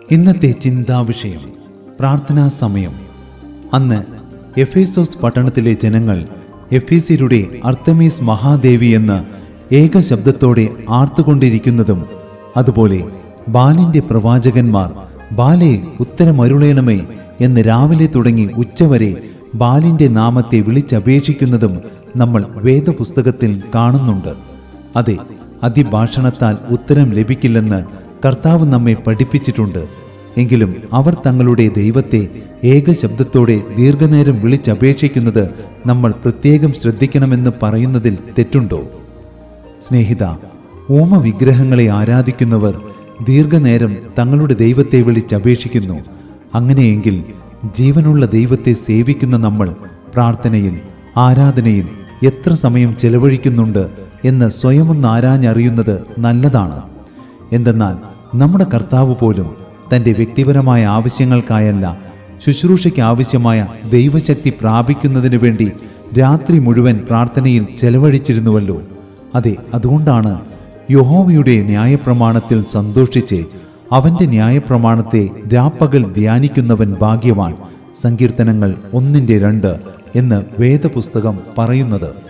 ഇന്നത്തെ ചിന്താവിഷയം പ്രാർത്ഥനാ സമയം അന്ന് എഫേസോസ് പട്ടണത്തിലെ ജനങ്ങൾ എഫീസിയുടെ അർത്തമീസ് മഹാദേവി എന്ന് ഏക ശബ്ദത്തോടെ ആർത്തുകൊണ്ടിരിക്കുന്നതും അതുപോലെ ബാലിന്റെ പ്രവാചകന്മാർ ബാലെ ഉത്തരമരുളയണമേ എന്ന് രാവിലെ തുടങ്ങി ഉച്ചവരെ ബാലിന്റെ നാമത്തെ വിളിച്ചപേക്ഷിക്കുന്നതും നമ്മൾ വേദപുസ്തകത്തിൽ കാണുന്നുണ്ട് അതെ അതിഭാഷണത്താൽ ഉത്തരം ലഭിക്കില്ലെന്ന് കർത്താവ് നമ്മെ പഠിപ്പിച്ചിട്ടുണ്ട് എങ്കിലും അവർ തങ്ങളുടെ ദൈവത്തെ ഏക ശബ്ദത്തോടെ ദീർഘനേരം വിളിച്ചപേക്ഷിക്കുന്നത് നമ്മൾ പ്രത്യേകം ശ്രദ്ധിക്കണമെന്ന് പറയുന്നതിൽ തെറ്റുണ്ടോ സ്നേഹിത ഓമ വിഗ്രഹങ്ങളെ ആരാധിക്കുന്നവർ ദീർഘനേരം തങ്ങളുടെ ദൈവത്തെ വിളിച്ചപേക്ഷിക്കുന്നു അങ്ങനെയെങ്കിൽ ജീവനുള്ള ദൈവത്തെ സേവിക്കുന്ന നമ്മൾ പ്രാർത്ഥനയിൽ ആരാധനയിൽ എത്ര സമയം ചെലവഴിക്കുന്നുണ്ട് എന്ന് സ്വയമൊന്ന് ആരാഞ്ഞറിയുന്നത് നല്ലതാണ് എന്തെന്നാൽ നമ്മുടെ കർത്താവ് പോലും തൻ്റെ വ്യക്തിപരമായ ആവശ്യങ്ങൾക്കായല്ല ശുശ്രൂഷയ്ക്ക് ആവശ്യമായ ദൈവശക്തി പ്രാപിക്കുന്നതിന് വേണ്ടി രാത്രി മുഴുവൻ പ്രാർത്ഥനയിൽ ചെലവഴിച്ചിരുന്നുവല്ലോ അതെ അതുകൊണ്ടാണ് യഹോവയുടെ ന്യായപ്രമാണത്തിൽ സന്തോഷിച്ച് അവന്റെ ന്യായപ്രമാണത്തെ രാപ്പകൽ ധ്യാനിക്കുന്നവൻ ഭാഗ്യവാൻ സങ്കീർത്തനങ്ങൾ ഒന്നിൻ്റെ രണ്ട് എന്ന് വേദപുസ്തകം പറയുന്നത്